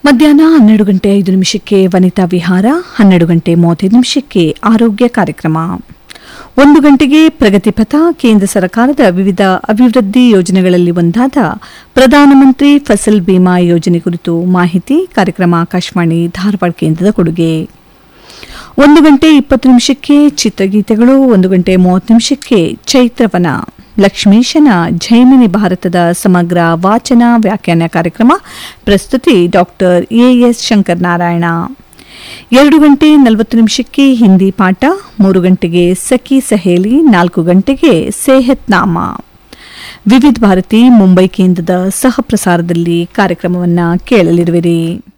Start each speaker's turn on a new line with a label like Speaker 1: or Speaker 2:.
Speaker 1: ಮಧ್ಯಾಹ್ನ ಹನ್ನೆರಡು ಗಂಟೆ ಐದು ನಿಮಿಷಕ್ಕೆ ವನಿತಾ ವಿಹಾರ ಹನ್ನೆರಡು ಗಂಟೆ ಮೂವತ್ತೈದು ನಿಮಿಷಕ್ಕೆ ಆರೋಗ್ಯ ಕಾರ್ಯಕ್ರಮ ಒಂದು ಗಂಟೆಗೆ ಪ್ರಗತಿಪಥ ಕೇಂದ್ರ ಸರ್ಕಾರದ ವಿವಿಧ ಅಭಿವೃದ್ಧಿ ಯೋಜನೆಗಳಲ್ಲಿ ಒಂದಾದ ಪ್ರಧಾನಮಂತ್ರಿ ಫಸಲ್ ಬಿಮಾ ಯೋಜನೆ ಕುರಿತು ಮಾಹಿತಿ ಕಾರ್ಯಕ್ರಮ ಆಕಾಶವಾಣಿ ಧಾರವಾಡ ಕೇಂದ್ರದ ಕೊಡುಗೆ ಒಂದು ಗಂಟೆ ಇಪ್ಪತ್ತು ನಿಮಿಷಕ್ಕೆ ಚಿತ್ರಗೀತೆಗಳು ಒಂದು ಗಂಟೆ ಮೂವತ್ತು ನಿಮಿಷಕ್ಕೆ ಚೈತ್ರವನ ಲಕ್ಷ್ಮೀಶನ ಜೈಮಿನಿ ಭಾರತದ ಸಮಗ್ರ ವಾಚನ ವ್ಯಾಖ್ಯಾನ ಕಾರ್ಯಕ್ರಮ ಪ್ರಸ್ತುತಿ ಡಾಕ್ಟರ್ ಎಎಸ್ ಶಂಕರನಾರಾಯಣ ಎರಡು ಗಂಟೆ ನಲವತ್ತು ನಿಮಿಷಕ್ಕೆ ಹಿಂದಿ ಪಾಠ ಮೂರು ಗಂಟೆಗೆ ಸಖಿ ಸಹೇಲಿ ನಾಲ್ಕು ಗಂಟೆಗೆ ಸೇಹತ್ನಾಮ ವಿವಿಧ ಭಾರತಿ ಮುಂಬೈ ಕೇಂದ್ರದ ಸಹ ಪ್ರಸಾರದಲ್ಲಿ ಕಾರ್ಯಕ್ರಮವನ್ನು ಕೇಳಲಿರುವಿರಿ